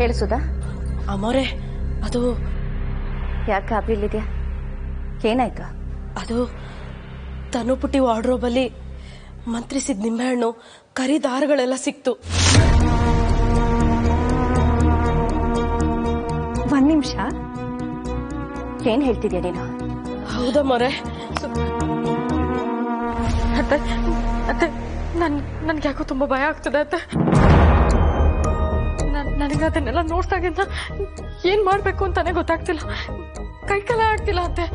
ಹೇಳಿಸುದಾ ಅಮೋರೆ ಅದು ಯಾಕೆ ಗಾಬರಿ ಇಲ್ಲಿದ್ಯಾ ಏನಾಯ್ತು ಅದು ತನುಪುಟಿ ವಾರ್ಡ್ರೋಬಲ್ಲಿ ಮಂತ್ರಿಸಿದ ನಿಂಬೆಹಣ್ಣು ಕರಿ ದಾರಗಳೆಲ್ಲ ಸಿಕ್ತು ಒಂದ್ ನಿಮಿಷ ಏನ್ ಹೇಳ್ತಿದ್ಯಾ ನೀನು ಹೌದಾ ಮೊರೆ ಅತ್ತೆ ಅತ್ತೆ ನನ್ ನನ್ಗೆ ಯಾಕೋ ತುಂಬಾ ಭಯ ಆಗ್ತದೆ ಅತ್ತೆ ನನ್- ನನಗೆ ಅದನ್ನೆಲ್ಲ ನೋಡ್ದಾಗಿಂದ ಏನ್ ಮಾಡ್ಬೇಕು ಅಂತಾನೆ ಗೊತ್ತಾಗ್ತಿಲ್ಲ ಕೈ ಕಾಲ ಆಡ್ತಿಲ್ಲ ಅತ್ತೆ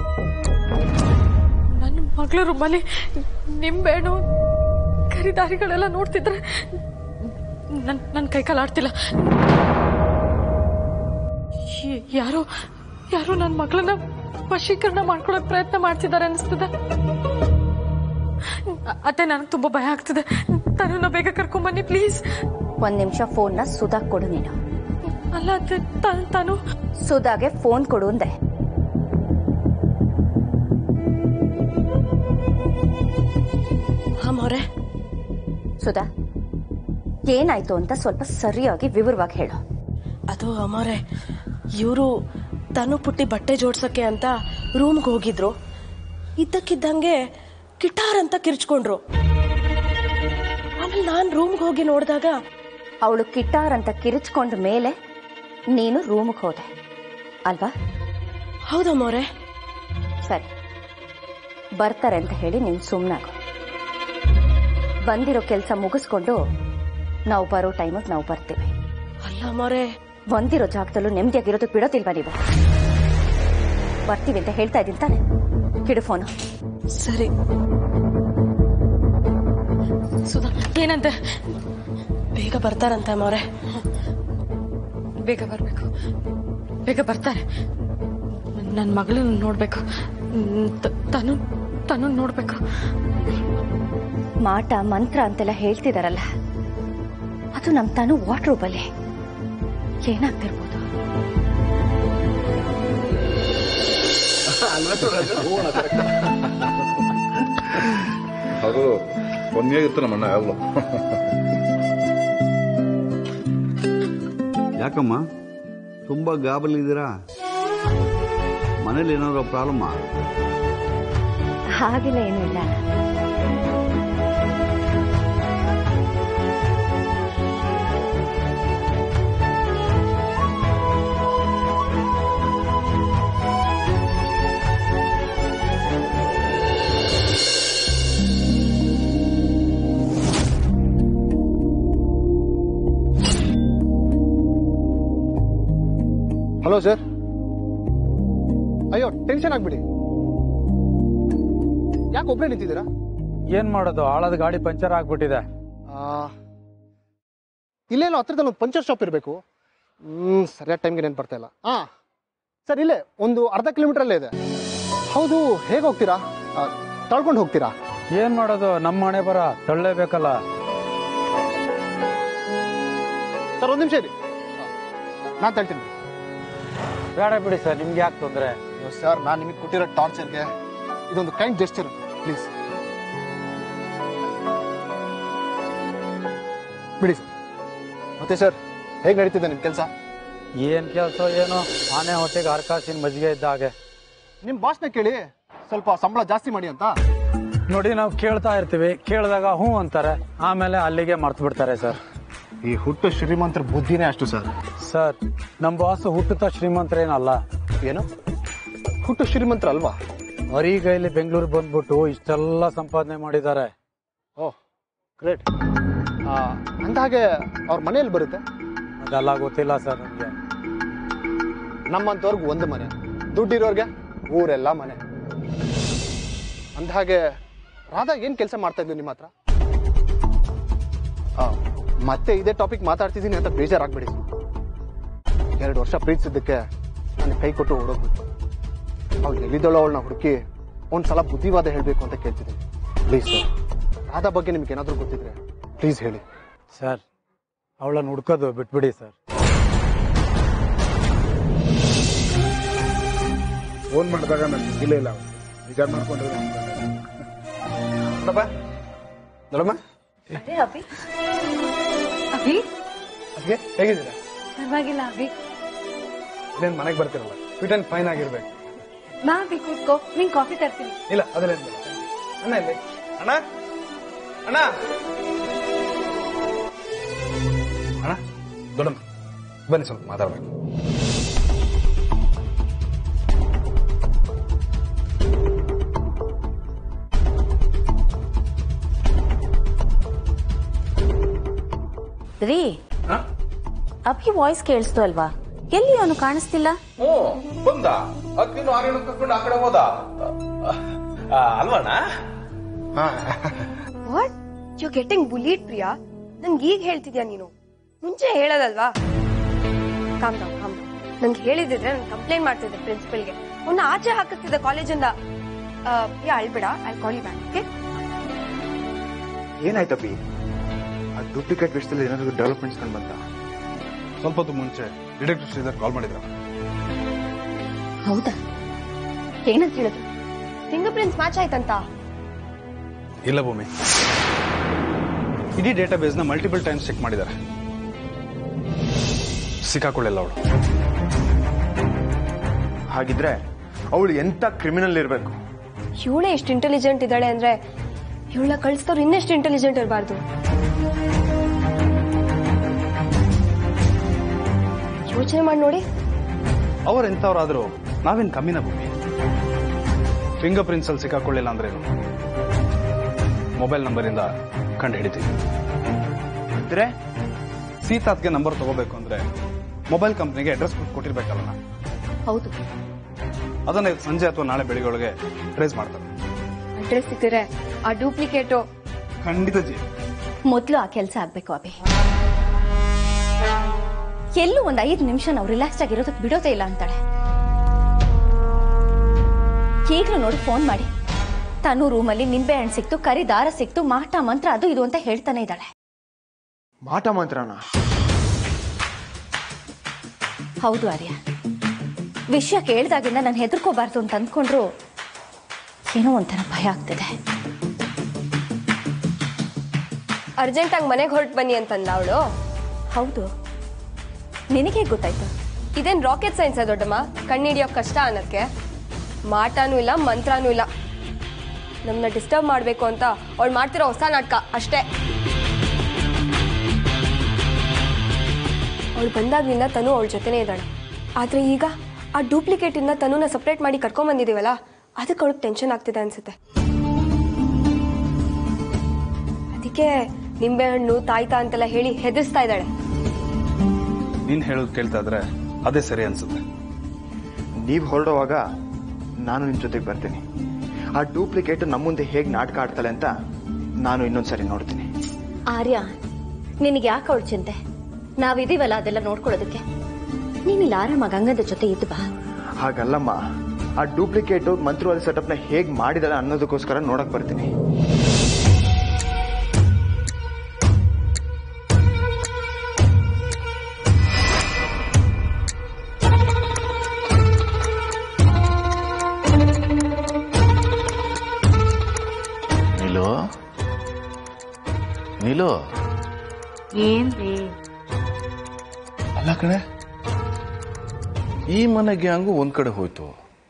ನನ್ನ ಮಗಳ ರೂಮಲ್ಲಿ ನಿಂಬೆಹಣ್ಣು ಕರಿದಾರಿಗಳೆಲ್ಲ ನೋಡ್ತಿದ್ರೆ ನನ್ ನನ್ ಕೈ ಕಾಲ ಆಡ್ತಿಲ್ಲ ಈ- ಯಾರೋ ಯಾರೋ ನನ್ನ ಮಗಳನ್ನ ವಶೀಕರಣ ಮಾಡ್ಕೊಳಕ್ ಪ್ರಯತ್ನ ಮಾಡ್ತಿದ್ದಾರೆ ಅನಿಸ್ತದೆ ಅತ್ತೆ ನನಗೆ ತುಂಬಾ ಭಯ ಆಗ್ತದೆ ತನ್ನ ಬೇಗ ಕರ್ಕೊಂಬನ್ನಿ ಪ್ಲೀಸ್ ಒಂದ್ ನಿಮಿಷ ಫೋನ್ನ ಸುಧಾ ಕೊಡು ನೀನು ಅಲ್ಲ ಅತ್ತೆ ತ- ತಾನು ಸುಧಾಗೆ ಫೋನ್ ಕೊಡು ಅಂದೆ ಹಾ ಮೊರೆ ಸುಧಾ ಏನಾಯ್ತು ಅಂತ ಸ್ವಲ್ಪ ಸರಿಯಾಗಿ ವಿವರವಾಗಿ ಹೇಳು ಅದು ಅಮೋರೆ ಇವರು ತನು ಪುಟ್ಟಿ ಬಟ್ಟೆ ಜೋಡ್ಸಕ್ಕೆ ಅಂತ ರೂಮ್ಗೆ ಹೋಗಿದ್ರು ಇದ್ದಕ್ಕಿದ್ದಂಗೆ ಗಿಟಾರ್ ಅಂತ ಕಿರ್ಚ್ಕೊಂಡ್ರು ಆಮೇಲೆ ನಾನ್ ರೂಮ್ಗೆ ಹೋಗಿ ನೋಡಿದಾಗ ಅವಳು ಕಿಟಾರ್ ಅಂತ ಕಿರಿಚ್ಕೊಂಡ ಮೇಲೆ ನೀನು ರೂಮ್ಗೆ ಹೋದೆ ಅಲ್ವಾ ಹೌದಾ ಮೋರೆ ಸರಿ ಬರ್ತಾರೆ ಅಂತ ಹೇಳಿ ನೀನು ಸುಮ್ಮನಾಗು ಬಂದಿರೋ ಕೆಲಸ ಮುಗಿಸ್ಕೊಂಡು ನಾವು ಬರೋ ಟೈಮಿಗೆ ನಾವು ಬರ್ತೀವಿ ಅಲ್ಲ ಮೋರೆ ಬಂದಿರೋ ಜಾಗದಲ್ಲೂ ನೆಮ್ಮದಿಯಾಗಿರೋದಕ್ಕೆ ಬಿಡೋದಿಲ್ವಾ ನೀವು ಬರ್ತೀವಿ ಅಂತ ಹೇಳ್ತಾ ಇದ್ದೀನಿ ತಾನೆ ಕಿಡು ಫೋನು ಸರಿ ಸುಧಾ ಏನಂತೆ ಬೇಗ ಬರ್ತಾರಂತೆ ಮೋರೆ ಬೇಗ ಬರ್ಬೇಕು ಬೇಗ ಬರ್ತಾರೆ ನನ್ನ ಮಗಳನ್ನ ನೋಡ್ಬೇಕು ಮ್, ತ- ತನು ತನು ನೋಡ್ಬೇಕು ಮಾಟ ಮಂತ್ರ ಅಂತೆಲ್ಲ ಹೇಳ್ತಿದಾರಲ್ಲ ಅದು ನಮ್ ತಾನು ವಾಟರ್ ರೂಪಲ್ಲಿ ಏನಾಗ್ತಿರ್ಬೋದು ಅದು ಒಂದೇ ನಮ್ಮಣ್ಣ ಎಲ್ಲ ಯಾಕಮ್ಮ ತುಂಬ ಗಾಬಲಿದ್ದೀರಾ ಮನೇಲಿ ಏನಾದ್ರು ಪ್ರಾಬ್ಲಮ್ಮಾ ಹಾಗೆಲ್ಲ ಏನೂ ಇಲ್ಲ ಹಲೋ ಸರ್ ಅಯ್ಯೋ ಟೆನ್ಷನ್ ಆಗ್ಬಿಡಿ ಯಾಕೆ ಒಬ್ಬರೇ ನಿಂತಿದ್ದೀರಾ ಏನ್ ಮಾಡೋದು ಆಳದ ಗಾಡಿ ಪಂಚರ್ ಆಗ್ಬಿಟ್ಟಿದೆ ಆ, ಇಲ್ಲೇನೋ ಹತ್ರದಲ್ಲಿ ಒಂದು ಪಂಚರ್ ಶಾಪ್ ಇರಬೇಕು ಹ್ಮ್ ಸರಿಯಾದ ಟೈಮ್ಗೆ ನೆನ್ಪು ಬರ್ತಾ ಇಲ್ಲ ಹಾ ಸರ್ ಇಲ್ಲೇ ಒಂದು ಅರ್ಧ ಕಿಲೋಮೀಟರಲ್ಲೇ ಇದೆ ಹೌದು ಹೇಗೆ ಹೋಗ್ತೀರಾ ಆ, ತಳ್ಕೊಂಡು ಹೋಗ್ತೀರಾ ಏನ್ ಮಾಡೋದು ನಮ್ಮ ಮನೆ ಬರ ತಳ್ಳೇಬೇಕಲ್ಲ ಸರ್ ಒಂದು ನಿಮಿಷ ಇರಿ ನಾನು ತಳ್ತೀನಿ ಬೇಡ ಬಿಡಿ ಸರ್ ನಿಮ್ಗೆ ಯಾಕೆ ತೊಂದ್ರೆ ಅಯ್ಯೋ ಸರ್ ನಾನು ನಿಮಗೆ ಕೊಟ್ಟಿರೋ ಟಾರ್ಚರ್ಗೆ ಇದೊಂದು ಕೈಂಡ್ ಜೆಸ್ಚರ್ ಪ್ಲೀಸ್ ಬಿಡಿ ಸರ್ ಮತ್ತೆ ಸರ್ ಹೇಗೆ ನಡೀತಿದೆ ನಿಮ್ಮ ಕೆಲಸ ಏನ್ ಕೆಲ್ಸ ಏನೋ ಆನೆ ಹೊಟ್ಟೆಗೆ ಹರ್ಕಾಸಿನ ಮಜ್ಜಿಗೆ ಇದ್ದ ಹಾಗೆ ನಿಮ್ಮ ಬಾಸ್ನ ಕೇಳಿ ಸ್ವಲ್ಪ ಸಂಬಳ ಜಾಸ್ತಿ ಮಾಡಿ ಅಂತ ನೋಡಿ ನಾವು ಕೇಳ್ತಾ ಇರ್ತೀವಿ ಕೇಳಿದಾಗ ಹ್ಞೂ ಅಂತಾರೆ ಆಮೇಲೆ ಅಲ್ಲಿಗೆ ಮರ್ತು ಬಿಡ್ತಾರೆ ಸರ್ ಈ ಹುಟ್ಟು ಶ್ರೀಮಂತರ ಬುದ್ಧಿನೇ ಅಷ್ಟು ಸರ್ ಸರ್ ನಮ್ಮ ಬಾಸ್ ಹುಟ್ಟುತ್ತಾ ಶ್ರೀಮಂತರೇನಲ್ಲ ಏನು ಹುಟ್ಟು ಶ್ರೀಮಂತರ ಅಲ್ವಾ ಅವರೀಗ ಬೆಂಗಳೂರು ಬಂದ್ಬಿಟ್ಟು ಇಷ್ಟೆಲ್ಲ ಸಂಪಾದನೆ ಮಾಡಿದ್ದಾರೆ ಓಹ್ ಗ್ರೇಟ್ ಅಂದ ಹಾಗೆ ಅವ್ರ ಮನೆಯಲ್ಲಿ ಬರುತ್ತೆ ಅದೆಲ್ಲ ಗೊತ್ತಿಲ್ಲ ಸರ್ ನಮಗೆ ನಮ್ಮಂತವ್ರಿಗೆ ಒಂದು ಮನೆ ದುಡ್ಡಿರೋರ್ಗೆ ಊರೆಲ್ಲ ಮನೆ ಅಂದ ಹಾಗೆ ರಾಧಾ ಏನು ಕೆಲಸ ಮಾಡ್ತಾ ಇದ್ವಿ ನಿಮ್ಮ ಹತ್ರ ಆ, ಮತ್ತೆ ಇದೇ ಟಾಪಿಕ್ ಮಾತಾಡ್ತಿದ್ದೀನಿ ಅಂತ ಬೇಜಾರಾಗ್ಬಿಡಿ ಎರಡು ವರ್ಷ ಪ್ರೀತಿಸಿದ್ದಕ್ಕೆ ನನಗೆ ಕೈ ಕೊಟ್ಟು ಓಡೋಗ್ಬಿಟ್ಟು ಅವ್ಳು ಎಲ್ಲಿದ್ದಳು ಅವಳನ್ನ ಹುಡುಕಿ ಒಂದ್ಸಲ ಬುದ್ಧಿವಾದ ಹೇಳಬೇಕು ಅಂತ ಕೇಳ್ತಿದ್ದೀನಿ ಪ್ಲೀಸ್ ಸರ್ ರಾಧಾ ಬಗ್ಗೆ ನಿಮ್ಗೆ ಏನಾದರೂ ಗೊತ್ತಿದ್ರೆ ಪ್ಲೀಸ್ ಹೇಳಿ ಸರ್ ಅವಳನ್ನು ಹುಡ್ಕೋದು ಬಿಟ್ಬಿಡಿ ಸರ್ ಫೋನ್ ಮಾಡಿದಾಗ ನಾನು ಸಿಗ್ಲೇ ಇಲ್ಲ ವಿಚಾರ ಮಾಡ್ಕೊಂಡ್ರೆ ನೋಡಮ್ಮ ನೋಡಮ್ಮ ಅಭಿ ಅಭಿ ಅದ್ಕೆ ಹೇಗಿದ್ದೀರಾ ಪರವಾಗಿಲ್ಲ ಅಭಿ ಇದೇನ್ ಮನೆಗೆ ಬರ್ತಿರಲ್ಲ ಫಿಟ್ ಅಂಡ್ ಫೈನ್ ಆಗಿರ್ಬೇಕು ಬಾ ಅಭಿ ಕೂತ್ಕೋ ನಿಂಗ್ ಕಾಫಿ ತರ್ತೀನಿ ಇಲ್ಲ ಅದಲ್ಲೇನ್ ಬೇಡ ಅಣ್ಣ ಇಲ್ಲಿ ಅಣ್ಣ ಅಣ್ಣ ಅಣ್ಣ ದೊಡ್ಡಮ್ಮ ಬನ್ನಿ ಸ್ವಲ್ಪ ಮಾತಾಡ್ಬೇಕು ರೀ ಹಾ? ಅಭಿ ವಾಯ್ಸ್ ಕೇಳಿಸ್ತು ಅಲ್ವಾ ಎಲ್ಲಿ ಅವನು ಕಾಣಿಸ್ತಿಲ್ಲ ಹ್ಞೂ ಬಂದ ಅದ್ಕಿನ್ನು ಆರೇನು ಕರ್ಕೊಂಡು ಆ ಕಡೆ ಹೋದ ಆ, ಅಲ್ವಣ್ಣ what you getting bullied Priya ನನ್ಗೆ ಈಗ ಹೇಳ್ತಿದ್ಯಾ ನೀನು ಮುಂಚೆ ಹೇಳೋದಲ್ವಾ ಕಾಮ್ ಡೌನ್ ಕಾಮ್ ಡೌನ್ ನಂಗೆ ಹೇಳಿದಿದ್ರೆ ನಾನು ಕಂಪ್ಲೇಂಟ್ ಮಾಡ್ತಿದ್ದೆ ಪ್ರಿನ್ಸಿಪಲ್ಗೆ ಅವನ್ನ ಆಚೆ ಹಾಕಿಸ್ತಿದ್ದೆ ಕಾಲೇಜಿಂದ ಯಾ ಅಳ್ಬೇಡ I call you back okay ಏನಾಯ್ತಪ್ಪಿ ಆ ಡೂಪ್ಲಿಕೇಟ್ ವಿಷಯದಲ್ಲಿ ಏನಾದ್ರು ಡೆವಲಪ್ಮೆಂಟ್ಸ್ ಕಂಡು ಬಂತ ಸ್ವಲ್ಪ ಹೊತ್ತು ಮುಂಚೆ ಡಿಟೆಕ್ಟಿವ್ ಶ್ರೀಧರ್ ಕಾಲ್ ಮಾಡಿದ್ರ ಹೌದಾ ಏನಂತ ಹೇಳಿದ್ರು ಫಿಂಗರ್ ಪ್ರಿಂಟ್ಸ್ ಮ್ಯಾಚ್ ಆಯ್ತಂತ ಇಲ್ಲ ಭೂಮಿ ಇಡೀ ಡೇಟಾ ಬೇಸ್ ನ ಮಲ್ಟಿಪಲ್ ಟೈಮ್ಸ್ ಚೆಕ್ ಮಾಡಿದ್ದಾರೆ ಸಿಕ್ಕಾಕೊಳ್ಳಿಲ್ಲ ಅವಳು ಹಾಗಿದ್ರೆ ಅವಳು ಎಂತ ಕ್ರಿಮಿನಲ್ ಇರಬೇಕು ಇವಳೇ ಎಷ್ಟು ಇಂಟೆಲಿಜೆಂಟ್ ಇದ್ದಾಳೆ ಅಂದ್ರೆ ಇವಳ ಕಳಿಸ್ತವ್ರು ಇನ್ನೆಷ್ಟು ಇಂಟೆಲಿಜೆಂಟ್ ಇರಬಾರ್ದು ಯೋಚನೆ ಮಾಡಿ ನೋಡಿ ಅವ್ರು ಎಂಥವ್ರಾದ್ರೂ ನಾವೇನ್ ಕಮ್ಮಿನ ಭೂಮಿ ಫಿಂಗರ್ ಪ್ರಿಂಟ್ಸ್ ಅಲ್ಲಿ ಸಿಕ್ಕಾಕೊಳ್ಳಿಲ್ಲ ಅಂದ್ರೇನು ಮೊಬೈಲ್ ನಂಬರ್ ಇಂದ ಕಂಡು ಹಿಡಿತೀವಿ ಅಂದ್ರೆ ಸೀತಾತ್ಗೆ ನಂಬರ್ ತಗೋಬೇಕು ಅಂದ್ರೆ ಮೊಬೈಲ್ ಕಂಪ್ನಿಗೆ ಅಡ್ರೆಸ್ ಕೊಟ್ಟಿರ್ಬೇಕಲ್ಲ ನಾ. ಹೌದು ಅದನ್ನ ಇವತ್ತು ಸಂಜೆ ಅಥವಾ ನಾಳೆ ಬೆಳಿಗ್ಗೆ ಒಳಗೆ ಟ್ರೇಸ್ ಮಾಡ್ತಾರೆ ಅಡ್ರೆಸ್ ಸಿಕ್ಕಿದ್ರೆ ಆ ಡೂಪ್ಲಿಕೇಟು ಖಂಡಿತ ಜಿ ಮೊದ್ಲು ಆ ಕೆಲಸ ಆಗ್ಬೇಕು ಅಭಿ ಎಲ್ಲೂ ಒಂದ್ ಐದು ನಿಮಿಷ ನಾವು ರಿಲ್ಯಾಕ್ಸ್ ಆಗಿರೋದಕ್ಕೆ ಬಿಡೋದೇ ಇಲ್ಲ ಅಂತಾಳೆ ಈಗಲೂ ನೋಡಿ ಫೋನ್ ಮಾಡಿ ತಾನು ರೂಮಲ್ಲಿ ನಿಂಬೆ ಹಣ್ಣು ಸಿಕ್ತು ಕರಿ ದಾರ ಸಿಕ್ತು ಮಾಟ ಮಂತ್ರ ಅದು ಇದು ಅಂತ ಹೇಳ್ತಾನೆ ಇದ್ದಾಳೆ ಮಾಟ ಮಂತ್ರನ ಹೌದು ಆರ್ಯ ವಿಷಯ ಕೇಳ್ದಾಗಿಂದ ನಾನು ಹೆದರ್ಕೋಬಾರ್ದು ಅಂತ ಅಂದ್ಕೊಂಡ್ರು ಏನೋ ಒಂಥರ ಭಯ ಆಗ್ತಿದೆ ಅರ್ಜೆಂಟ್ ಆಗಿ ಮನೆಗೆ ಹೊರಟು ಬನ್ನಿ ಅಂತಂದ ಅವಳು ಹೌದು ನಿನಗೆ ಗೊತ್ತಾಯ್ತು ಇದೇನ್ ರಾಕೆಟ್ ಸೈನ್ಸ್ ದೊಡ್ಡಮ್ಮ ಕಣ್ಣಿಡಿಯೋಕ್ ಕಷ್ಟ ಅನ್ನೋದಕ್ಕೆ ಮಾಟನೂ ಇಲ್ಲ ಮಂತ್ರನೂ ಇಲ್ಲ ನಮ್ಮನ್ನ ಡಿಸ್ಟರ್ಬ್ ಮಾಡಬೇಕು ಅಂತ ಅವಳು ಮಾಡ್ತಿರೋ ಹೊಸ ನಾಟಕ ಅಷ್ಟೇ ಅವಳು ಬಂದಾಗ್ಲಿಂದ ತನು ಅವಳ ಜೊತೆನೇ ಇದ್ದಾಳೆ ಆದ್ರೆ ಈಗ ಆ ಡೂಪ್ಲಿಕೇಟ್ ಇಂದ ತನುನ ಸಪ್ರೇಟ್ ಮಾಡಿ ಕರ್ಕೊಂಡ್ ಬಂದಿದೀವಲ್ಲ ಅದಕ್ಕೆ ಅವಳಿಗೆ ಟೆನ್ಷನ್ ಆಗ್ತಿದೆ ಅನ್ಸುತ್ತೆ ಅದಕ್ಕೆ ನಿಂಬೆಹಣ್ಣು ತಾಯ್ತಾ ಅಂತೆಲ್ಲ ಹೇಳಿ ಹೆದರ್ಸ್ತಾ ಇದ್ದಾಳೆ ನೀನ್ ಹೇಳೋದು ಕೇಳ್ತಾ ಇದ್ರೆ ಅದೇ ಸರಿ ಅನ್ಸುತ್ತೆ ನೀವು ಹೊರಡುವಾಗ ನಾನು ನಿಮ್ ಜೊತೆಗೆ ಬರ್ತೀನಿ ಆ ಡೂಪ್ಲಿಕೇಟ್ ನಮ್ಮ ಮುಂದೆ ಹೇಗೆ ನಾಟಕ ಆಡ್ತಾಳೆ ಅಂತ ನಾನು ಇನ್ನೊಂದ್ಸರಿ ನೋಡ್ತೀನಿ ಆರ್ಯ ನಿನಗೆ ಯಾಕೆ ಅವಳು ಚಿಂತೆ ನಾವಿದೀವಲ್ಲ ಅದೆಲ್ಲ ನೋಡ್ಕೊಳ್ಳೋದಕ್ಕೆ ನೀನಿಲ್ಲ ಆರಾಮಾಗಿ ಗಂಗದ ಜೊತೆ ಇದ್ದು ಬಾ ಹಾಗಲ್ಲಮ್ಮ ಆ ಡೂಪ್ಲಿಕೇಟ್ ಮಂತ್ರವಾದ ಸೆಟಪ್ನ ಹೇಗೆ ಮಾಡಿದಾಳೆ ಅನ್ನೋದಕ್ಕೋಸ್ಕರ ನೋಡಕ್ ಬರ್ತೀನಿ ನಿಲು ನಿಲು ಏನ್ರಿ ಅಲ್ಲ ಕಣೆ ಈ ಮನೆ ಗ್ಯಾಂಗು ಒಂದ್ ಕಡೆ ಹೋಯ್ತು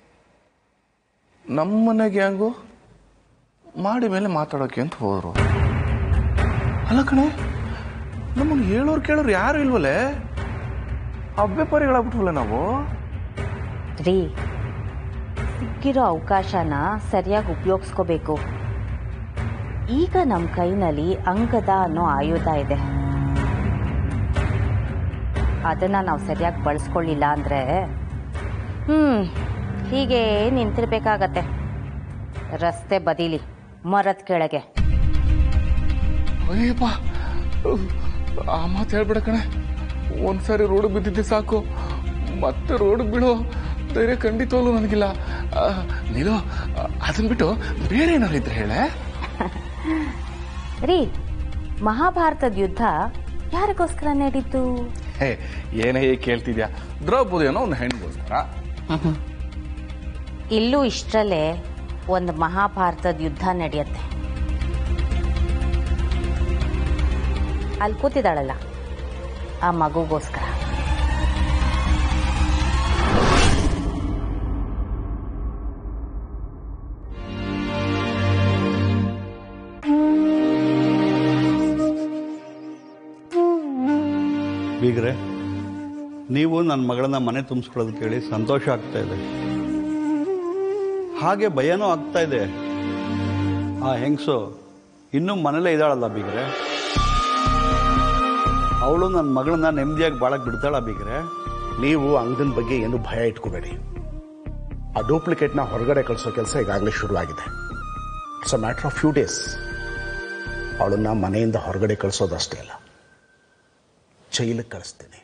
ನಮ್ಮ ಮನೆ ಗ್ಯಾಂಗು ಮಾಡಿ ಮೇಲೆ ಮಾತಾಡೋಕೆ ಅಂತ ಹೋದ್ರು ಅಲ್ಲ ಕಣೆ ನಮ್ಮನ್ನು ಹೇಳೋರು ಕೇಳೋರು ಯಾರು ಇಲ್ವಲ್ಲೇ ಅಬ್ಬೆ ಪರಿಗಳಾಗ್ಬಿಟ್ವಲ್ಲ ನಾವು ರೀ ಸಿಕ್ಕಿರೋ ಅವಕಾಶನ ಸರಿಯಾಗಿ ಉಪಯೋಗಿಸ್ಕೋಬೇಕು ಈಗ ನಮ್ಮ ಕೈನಲ್ಲಿ ಅಂಗದ ಅನ್ನೋ ಆಯುಧ ಇದೆ ಅದನ್ನ ನಾವು ಸರಿಯಾಗಿ ಬಳಸ್ಕೊಳ್ಳಿಲ್ಲ ಅಂದ್ರೆ ಹ್ಮ್ ಹೀಗೆ ನಿಂತಿರ್ಬೇಕಾಗತ್ತೆ ರಸ್ತೆ ಬದೀಲಿ ಮರದ ಕೆಳಗೆ ಅಯ್ಯಪ್ಪ ಆ ಮಾತು ಹೇಳ್ಬೇಡ ಕಣೆ ಒಂದ್ಸಾರಿ ರೋಡ್ ಬಿದ್ದಿದ್ದೆ ಸಾಕು ಮತ್ತೆ ರೋಡ್ ಬೀಳೋ ಧೈರ್ಯ ಖಂಡಿತವಾಗ್ಲೂ ನನಗಿಲ್ಲ ಆ, ನೀನು ಅದನ್ನ ಬಿಟ್ಟು ಬೇರೆ ಏನಾರು ಇದ್ರೆ ಹೇಳೆ ರೀ ಮಹಾಭಾರತದ ಯುದ್ಧ ಯಾರಿಗೋಸ್ಕರ ನಡೀತು ಹೇ ಏನೇ ಕೇಳ್ತಿದ್ಯಾ ದ್ರೌಪದಿ ಅನ್ನೋ ಒಂದು ಹೆಣ್ಗೋಸ್ಕರ ಇಲ್ಲೂ ಇಷ್ಟರಲ್ಲೇ ಒಂದು ಮಹಾಭಾರತದ ಯುದ್ಧ ನಡೆಯುತ್ತೆ ಅಲ್ಲಿ ಕೂತಿದ್ದಾಳಲ್ಲ ಆ ಮಗುಗೋಸ್ಕರ ಬಿಗ್ರೆ ನೀವು ನನ್ನ ಮಗಳನ್ನ ಮನೆ ತುಂಬಿಸ್ಕೊಳ್ಳೋದು ಕೇಳಿ ಸಂತೋಷ ಆಗ್ತಾ ಇದೆ ಹಾಗೆ ಭಯನೂ ಆಗ್ತಾ ಇದೆ ಆ ಹೆಂಗಸು ಇನ್ನೂ ಮನೇಲೇ ಇದ್ದಾಳಲ್ಲ ಬಿಗ್ರೆ ಅವಳು ನನ್ನ ಮಗಳನ್ನ ನೆಮ್ಮದಿಯಾಗಿ ಬಾಳಕ್ ಬಿಡ್ತಾಳ ಬಿಗ್ರೆ ನೀವು ಅಂಗದನ ಬಗ್ಗೆ ಏನು ಭಯ ಇಟ್ಕೋಬೇಡಿ ಆ ಡೂಪ್ಲಿಕೇಟ್ನ ಹೊರಗಡೆ ಕಳಿಸೋ ಕೆಲಸ ಈಗಾಗಲೇ ಶುರುವಾಗಿದೆ it's a matter of few days ಅವಳನ್ನ ಮನೆಯಿಂದ ಹೊರಗಡೆ ಕಳಿಸೋದಷ್ಟೇ ಅಲ್ಲ ಜೈಲಿಗೆ ಕಳಿಸ್ತೀನಿ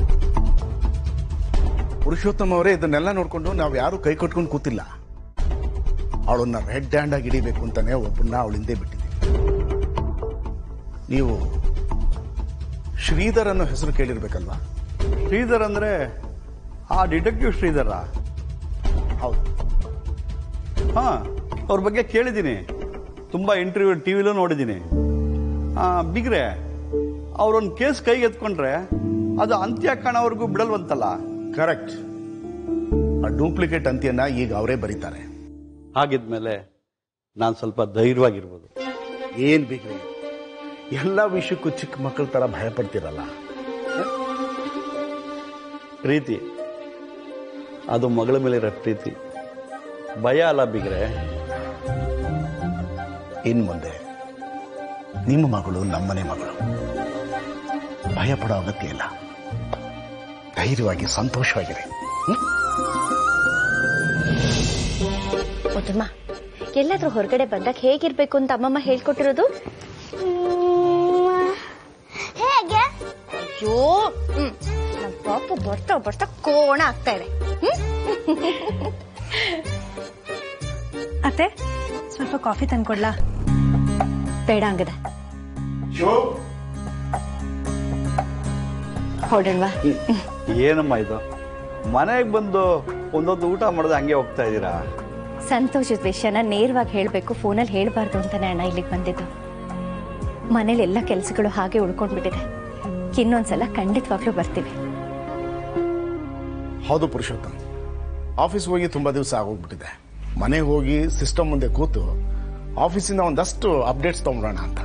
ಪುರುಷೋತ್ತಮ ಅವರೇ ಇದನ್ನೆಲ್ಲ ನೋಡ್ಕೊಂಡು ನಾವು ಯಾರು ಕೈ ಕಟ್ಕೊಂಡು ಕೂತಿಲ್ಲ ಅವಳನ್ನ ರೆಡ್ ಹ್ಯಾಂಡ್ ಆಗಿ ಹಿಡಿಬೇಕು ಅಂತಾನೆ ಒಬ್ಬನ್ನ ಅವಳ ಹಿಂದೆ ಬಿಟ್ಟಿದ್ದೀವಿ ನೀವು ಶ್ರೀಧರ್ ಅನ್ನೋ ಹೆಸರು ಕೇಳಿರ್ಬೇಕಲ್ವಾ ಶ್ರೀಧರ್ ಅಂದ್ರೆ ಆ ಡಿಟೆಕ್ಟಿವ್ ಶ್ರೀಧರ ಹೌದು ಹಾ ಅವ್ರ ಬಗ್ಗೆ ಕೇಳಿದ್ದೀನಿ ತುಂಬಾ ಇಂಟರ್ವ್ಯೂ ಟಿವಿಲೂ ನೋಡಿದ್ದೀನಿ ಆ, ಬಿಗ್ರೆ ಅವ್ರೊಂದು ಕೇಸ್ ಕೈಗೆ ಎತ್ಕೊಂಡ್ರೆ ಅದು ಅಂತ್ಯ ಕಾಣೋವರೆಗೂ ಬಿಡಲ್ವಂತಲ್ಲ ಕರೆಕ್ಟ್ ಆ ಡೂಪ್ಲಿಕೇಟ್ ಅಂತ್ಯನ ಈಗ ಅವರೇ ಬರೀತಾರೆ ಹಾಗಿದ್ಮೇಲೆ ನಾನು ಸ್ವಲ್ಪ ಧೈರ್ಯವಾಗಿರ್ಬೋದು ಏನ್ ಬೇಕ್ರಿ ಎಲ್ಲ ವಿಷಯಕ್ಕೂ ಚಿಕ್ಕ ಮಕ್ಕಳ ತರ ಭಯ ಪಡ್ತಿರಲ್ಲ ಪ್ರೀತಿ ಅದು ಮಗಳ ಮೇಲಿರೋ ಪ್ರೀತಿ ಭಯ ಅಲ್ಲ ಬಿಗ್ರೆ ಇನ್ ಮುಂದೆ ನಿಮ್ಮ ಮಗಳು ನಮ್ಮನೆ ಮಗಳು ಭಯ ಪಡೋ ಅಗತ್ಯ ಇಲ್ಲ ಧೈರ್ಯವಾಗಿ ಸಂತೋಷವಾಗಿರಿ ಮುದ್ದಮ್ಮ ಎಲ್ಲಾದ್ರೂ ಹೊರಗಡೆ ಬಂದಾಗ ಹೇಗಿರ್ಬೇಕು ಅಂತ ಅಮ್ಮಮ್ಮ ಹೇಳ್ಕೊಟ್ಟಿರೋದು ಹೇಗೆ ಅಯ್ಯೋ ಹ್ಮ್ ನಮ್ ಪಾಪು ಬರ್ತಾ ಬರ್ತಾ ಕೋಣ ಆಗ್ತಾ ಇದೆ ಅತ್ತೆ ಸ್ವಲ್ಪ ಕಾಫಿ ತಂದ್ಕೊಡ್ಲಾ ಬೇಡ ಹಂಗದ ಹೊರಡಲ್ವಾ ಏನಮ್ಮ ಇದು ಮನೆಗೆ ಬಂದು ಒಂದೊಂದು ಊಟ ಮಾಡೋದು ಹಂಗೆ ಹೋಗ್ತಾ ಇದ್ದೀರಾ ಸಂತೋಷದ ವಿಷಯನ ನೇರವಾಗಿ ಹೇಳಬೇಕು ಫೋನಲ್ಲಿ ಹೇಳಬಾರ್ದು ಅಂತಾನೆ ಅಣ್ಣ ಇಲ್ಲಿಗೆ ಬಂದಿದ್ದು ಮನೇಲಿ ಎಲ್ಲ ಕೆಲಸಗಳು ಹಾಗೆ ಉಳ್ಕೊಂಡ್ಬಿಟ್ಟಿದೆ ಇನ್ನೊಂದ್ಸಲ ಖಂಡಿತವಾಗ್ಲೂ ಬರ್ತೀವಿ ಹೌದು ಪುರುಷೋತ್ತಮ್ ಆಫೀಸ್ ಹೋಗಿ ತುಂಬಾ ದಿವಸ ಆಗೋಗ್ಬಿಟ್ಟಿದೆ ಮನೆಗೆ ಹೋಗಿ ಸಿಸ್ಟಮ್ ಮುಂದೆ ಕೂತು ಆಫೀಸಿಂದ ಒಂದಷ್ಟು ಅಪ್ಡೇಟ್ಸ್ ತಗೊಂಡ್ರೋಣ ಅಂತ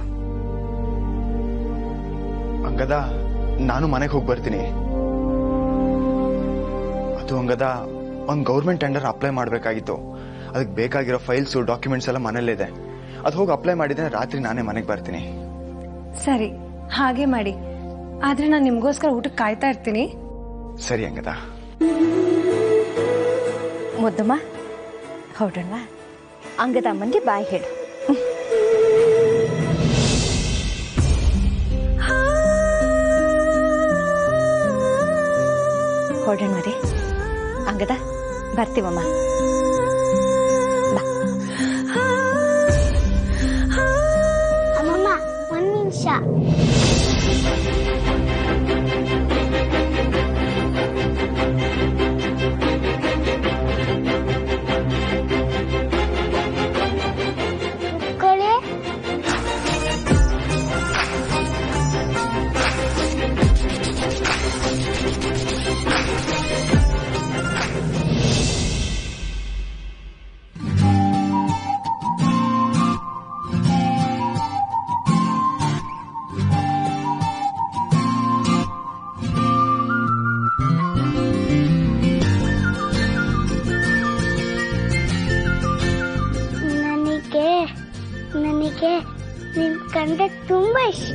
ಹಂಗದ ನಾನು ಮನೆಗೆ ಹೋಗಿ ಬರ್ತೀನಿ ಅದು ಹಂಗದ ಒಂದು ಗೌರ್ಮೆಂಟ್ ಟೆಂಡರ್ ಅಪ್ಲೈ ಮಾಡಬೇಕಾಗಿತ್ತು ಅದಕ್ಕೆ ಬೇಕಾಗಿರೋ ಫೈಲ್ಸು ಡಾಕ್ಯುಮೆಂಟ್ಸ್ ಎಲ್ಲ ಮನೇಲಿದೆ ಅದು ಹೋಗಿ ಅಪ್ಲೈ ಮಾಡಿದ್ರೆ ರಾತ್ರಿ ನಾನೇ ಮನೆಗೆ ಬರ್ತೀನಿ ಸರಿ ಹಾಗೆ ಮಾಡಿ ಆದ್ರೆ ನಾನು ನಿಮ್ಗೋಸ್ಕರ ಊಟಕ್ಕೆ ಕಾಯ್ತಾ ಇರ್ತೀನಿ ಸರಿ ಹಂಗದ ಮುದ್ದಮ್ಮ ಹೊರಡೋಣವಾ ಅಂಗದ ಅಮ್ಮನಿಗೆ ಬಾಯ್ ಹೇಳು ಹೊರಡೋಣ ರೀ ಅಂಗದ ಬರ್ತೀವಮ್ಮ ಅಮ್ಮಮ್ಮ ಒಂದ್ ನಿಮಿಷ ಕುತ್ಕೊಳ್ಳಿ ನನಗೆ ನನಗೆ ನಿನ್ ಕಂಡ್ರೆ ತುಂಬಾ ಇಷ್ಟ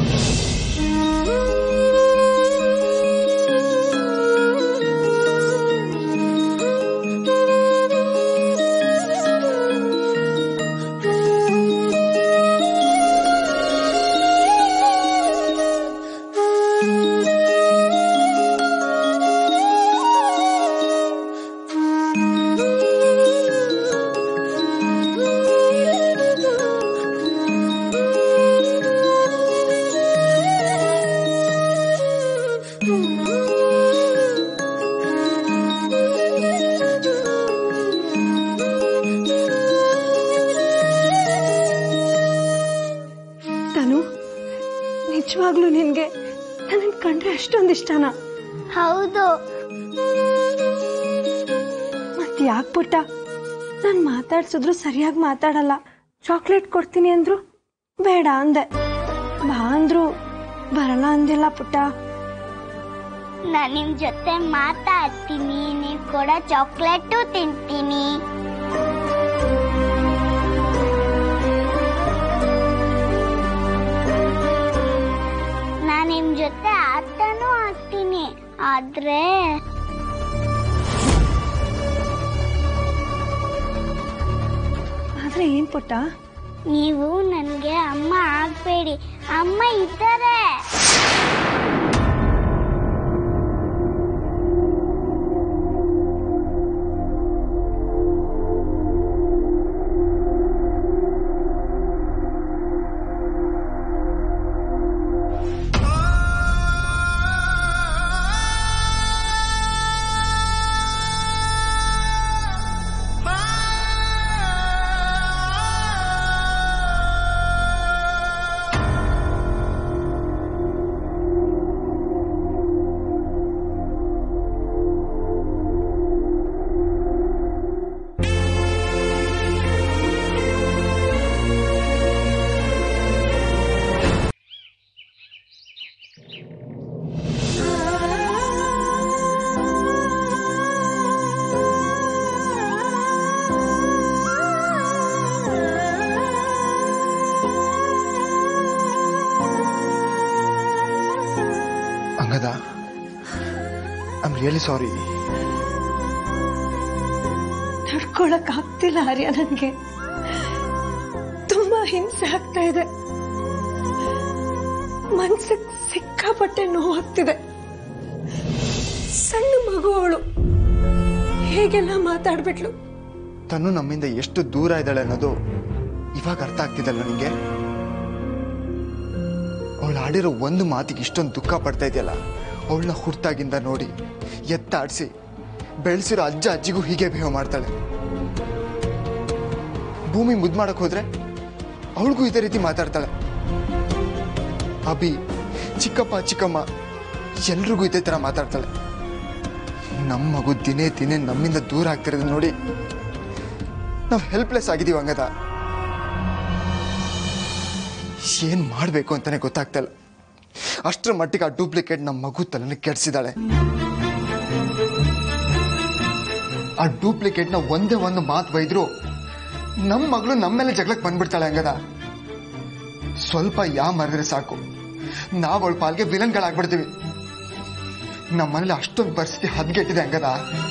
ತನು ನಿಜವಾಗ್ಲೂ ನಿನ್ಗೆ ನನ್ನ ಕಂಡ್ರೆ ಅಷ್ಟೊಂದು ಇಷ್ಟನಾ ಹೌದು ಮತ್ ಯಾಕ್ ಪುಟ್ಟ ನಾನ್ ಮಾತಾಡ್ಸಿದ್ರು ಸರಿಯಾಗಿ ಮಾತಾಡಲ್ಲ ಚಾಕ್ಲೇಟ್ ಕೊಡ್ತೀನಿ ಅಂದ್ರು ಬೇಡ ಅಂದೆ ಬಾ ಅಂದ್ರು ಬರಲ್ಲ ಅಂದಿಲ್ಲ ಪುಟ್ಟ ನಾನು ನಿಮ್ ಜೊತೆ ಮಾತಾಡ್ತೀನಿ ನೀವ್ ಕೊಡೋ ಚಾಕ್ಲೇಟು ತಿಂತೀನಿ ನಾನು ನಿಮ್ ಜೊತೆ ಆಟನೂ ಆಡ್ತೀನಿ ಆದ್ರೆ ಆದ್ರೆ ಏನ್ ಪುಟ್ಟ ನೀವು ನನ್ಗೆ ಅಮ್ಮ ಆಗ್ಬೇಡಿ ಅಮ್ಮ ಇದ್ದಾರೆ ಅಂಗದ ಐಮ್ ರಿಯಲಿ ಸಾರಿ ತಡ್ಕೊಳಕ್ ಆಗ್ತಿಲ್ಲ ಆರ್ಯ ನನಗೆ ತುಂಬಾ ಹಿಂಸೆ ಆಗ್ತಾ ಇದೆ ಮನ್ಸಿಗೆ ಸಿಕ್ಕಾಪಟ್ಟೆ ನೋವಾಗ್ತಿದೆ ಸಣ್ಣ ಮಗು ಅವಳು ಹೇಗೆಲ್ಲ ಮಾತಾಡ್ಬಿಟ್ಲು ತನು ನಮ್ಮಿಂದ ಎಷ್ಟು ದೂರ ಇದ್ದಾಳೆ ಅನ್ನೋದು ಇವಾಗ ಅರ್ಥ ಆಗ್ತಿದಲ್ಲ ನಿಂಗೆ ಅವಳು ಆಡಿರೋ ಒಂದು ಮಾತಿಗೆ ಇಷ್ಟೊಂದು ದುಃಖ ಪಡ್ತಾ ಇದೆಯಲ್ಲ ಅವಳನ್ನ ಹುಟ್ಟಾಗಿಂದ ನೋಡಿ ಎತ್ತಾಡ್ಸಿ ಬೆಳೆಸಿರೋ ಅಜ್ಜ ಅಜ್ಜಿಗೂ ಹೀಗೆ ಬಿಹೇವ್ ಮಾಡ್ತಾಳೆ ಭೂಮಿ ಮುದ್ದು ಮಾಡಕ್ ಹೋದ್ರೆ ಅವಳಿಗೂ ಇದೇ ರೀತಿ ಮಾತಾಡ್ತಾಳೆ ಅಭಿ ಚಿಕ್ಕಪ್ಪ ಚಿಕ್ಕಮ್ಮ ಎಲ್ರಿಗೂ ಇದೇ ತರ ಮಾತಾಡ್ತಾಳೆ ನಮ್ಮ ಮಗು ದಿನೇ ದಿನೇ ನಮ್ಮಿಂದ ದೂರ ಆಗ್ತಿರೋದು ನೋಡಿ ನಾವು ಹೆಲ್ಪ್ಲೆಸ್ ಆಗಿದೀವಿ ಹಂಗದ ಏನ್ ಮಾಡ್ಬೇಕು ಅಂತಾನೆ ಗೊತ್ತಾಗ್ತಾ ಇಲ್ಲ ಅಷ್ಟರ ಮಟ್ಟಿಗೆ ಆ ಡೂಪ್ಲಿಕೇಟ್ ನಮ್ಮ ಮಗು ತಲೆನ ಕೆಡ್ಸಿದಾಳೆ ಆ ಡೂಪ್ಲಿಕೇಟ್ ನ ಒಂದೇ ಒಂದು ಮಾತು ಬೈದ್ರು ನಮ್ಮ ಮಗಳು ನಮ್ಮ ಮೇಲೆ ಜಗಳಕ್ಕೆ ಬಂದ್ಬಿಡ್ತಾಳೆ ಹಂಗದ ಸ್ವಲ್ಪ ಯಾ ಮರೆದ್ರೆ ಸಾಕು ನಾವ್ ಅವಳ ಪಾಲ್ಗೆ ವಿಲನ್ಗಳಾಗ್ಬಿಡ್ತೀವಿ ನಮ್ಮ ಮನೇಲಿ ಅಷ್ಟೊಂದು ಪರಿಸ್ಥಿತಿ ಹದ್ಗೆಟ್ಟಿದೆ ಹಂಗದ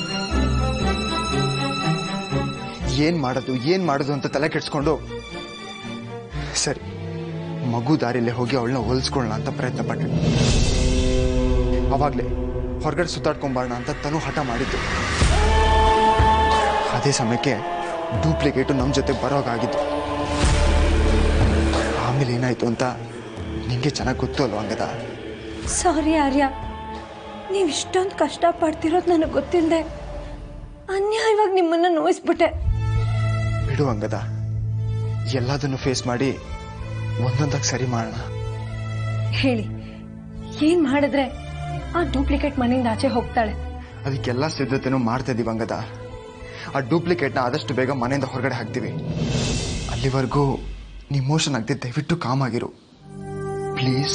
ಏನ್ ಮಾಡೋದು ಏನ್ ಮಾಡೋದು ಅಂತ ತಲೆ ಕೆಡ್ಸ್ಕೊಂಡು ಸರಿ ಮಗು ದಾರಿಲೇ ಹೋಗಿ ಅವಳನ್ನ ಹೋಲಿಸ್ಕೊಳ್ಳೋಣ ಅಂತ ಪ್ರಯತ್ನ ಪಟ್ಟೆ ಅವಾಗ್ಲೇ ಹೊರಗಡೆ ಸುತ್ತಾಡ್ಕೊಂಬಾರೋಣ ಅಂತ ತನು ಹಠ ಮಾಡಿದ್ದು ಅದೇ ಸಮಯಕ್ಕೆ ಡೂಪ್ಲಿಕೇಟು ನಮ್ಮ ಜೊತೆ ಬರೋಗಾಗಿದ್ದು ಆಮೇಲೆ ಏನಾಯ್ತು ಅಂತ ನಿಂಗೆ ಚೆನ್ನಾಗಿ ಗೊತ್ತು ಅಲ್ವಾ ಹಂಗದ ಸಾರಿ ಆರ್ಯ ನೀವು ಇಷ್ಟೊಂದು ಕಷ್ಟ ಪಡ್ತಿರೋದು ನನಗೆ ಗೊತ್ತಿಲ್ಲದೆ ಅನ್ಯಾಯವಾಗಿ ನಿಮ್ಮನ್ನ ನೋಯಿಸ್ಬಿಟ್ಟೆ ಬಿಡು ಹಂಗದ ಎಲ್ಲದನ್ನು ಫೇಸ್ ಮಾಡಿ ಒಂದೊಂದಾಗಿ ಸರಿ ಮಾಡೋಣ ಹೇಳಿ ಏನ್ ಮಾಡಿದ್ರೆ ಆ ಡೂಪ್ಲಿಕೇಟ್ ಮನೆಯಿಂದ ಆಚೆ ಹೋಗ್ತಾಳೆ ಅದಕ್ಕೆಲ್ಲ ಸಿದ್ಧತೆನೂ ಮಾಡ್ತಾ ಇದೀವಿ ಹಂಗದ ಆ ಡೂಪ್ಲಿಕೇಟ್ನ ಆದಷ್ಟು ಬೇಗ ಮನೆಯಿಂದ ಹೊರಗಡೆ ಹಾಕ್ತೀವಿ ಅಲ್ಲಿವರೆಗೂ ನೀ ಮೋಷನ್ ಆಗದೆ ದಯವಿಟ್ಟು ಕಾಮ್ ಆಗಿರು ಪ್ಲೀಸ್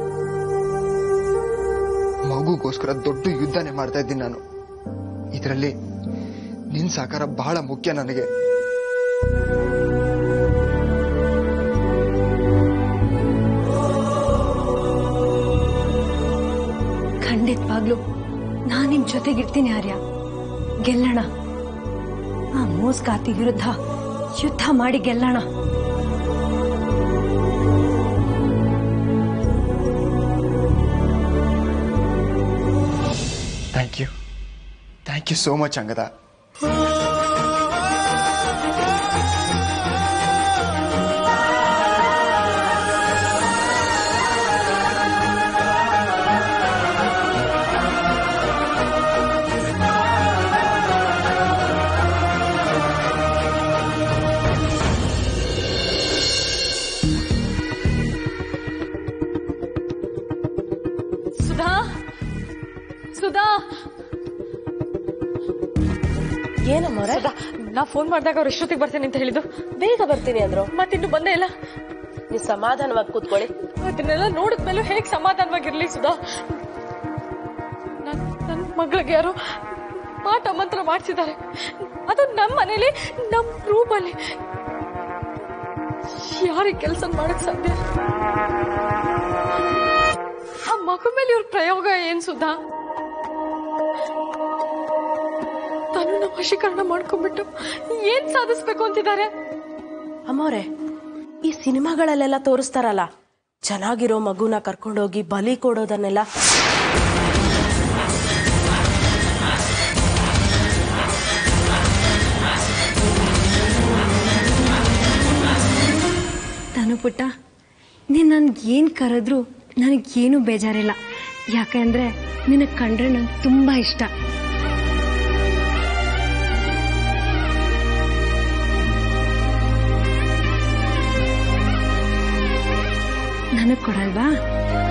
ಮಗುಗೋಸ್ಕರ ದೊಡ್ಡ ಯುದ್ಧನೇ ಮಾಡ್ತಾ ಇದ್ದೀನಿ ನಾನು ಇದರಲ್ಲಿ ನಿನ್ ಸಹಕಾರ ಬಹಳ ಮುಖ್ಯ ನನಗೆ ಖಂಡಿತವಾಗ್ಲು ನಾನ್ ನಿಮ್ ಜೊತೆಗಿರ್ತೀನಿ ಆರ್ಯ ಗೆಲ್ಲೋಣ ಆ ಮೋಸ್ಗಾತಿ ವಿರುದ್ಧ ಯುದ್ಧ ಮಾಡಿ ಗೆಲ್ಲೋಣ thank you thank you so much ಅಂಗದ ಸುಧಾ ಸುಧಾ ಏನಮ್ಮ ಸುಧಾ ನಾ ಫೋನ್ ಮಾಡಿದಾಗ ಅವ್ರು ಎಷ್ಟೊತ್ತಿಗೆ ಬರ್ತೀನಿ ಅಂತ ಹೇಳಿದ್ದು ಬೇಗ ಬರ್ತೀನಿ ಅಂದ್ರು ಮತ್ತಿನ್ನು ಬಂದೇ ಇಲ್ಲ ನೀವು ಸಮಾಧಾನವಾಗಿ ಕೂತ್ಕೊಳ್ಳಿ ಅದನ್ನೆಲ್ಲ ನೋಡಿದ್ಮೇಲೂ ಹೇಗ್ ಸಮಾಧಾನವಾಗಿರ್ಲಿ ಸುಧಾ ನಾನು ಮಗಳಿಗೆ ಯಾರೋ ಮಾಟ ಮಂತ್ರ ಮಾಡಿಸಿದ್ದಾರೆ ಅದು ನಮ್ಮ ಮನೇಲಿ ನಮ್ಮ ರೂಮಲ್ಲಿ ಯಾರಿಗೆ ಕೆಲಸ ಮಾಡಕ್ ಸಾಧ್ಯ ಆ ಮಗು ಮೇಲೆ ಇವ್ರ ಪ್ರಯೋಗ ಏನ್ ಸುಧಾ ತನ್ನ ವಶೀಕರಣ ಮಾಡ್ಕೊಂಡ್ಬಿಟ್ಟು ಏನ್ ಸಾಧಿಸ್ಬೇಕು ಅಂತಿದ್ದಾರೆ ಅಮ್ಮವ್ರೆ ಈ ಸಿನಿಮಾಗಳಲ್ಲೆಲ್ಲ ತೋರಿಸ್ತಾರಲ್ಲ ಚೆನ್ನಾಗಿರೋ ಮಗುನ ಕರ್ಕೊಂಡೋಗಿ ಬಲಿ ಕೊಡೋದನ್ನೆಲ್ಲ ತಾನು ಪುಟ್ಟ ನೀನು ನನ್ಗೆ ಏನು ಕರೆದ್ರು ನನಗೇನು ಬೇಜಾರಿಲ್ಲ ಯಾಕೆಂದ್ರೆ ನಿನಗೆ ಕಂಡ್ರೆ ನಂಗೆ ತುಂಬ ಇಷ್ಟ ನನಗೆ ಕೊಡಲ್ವಾ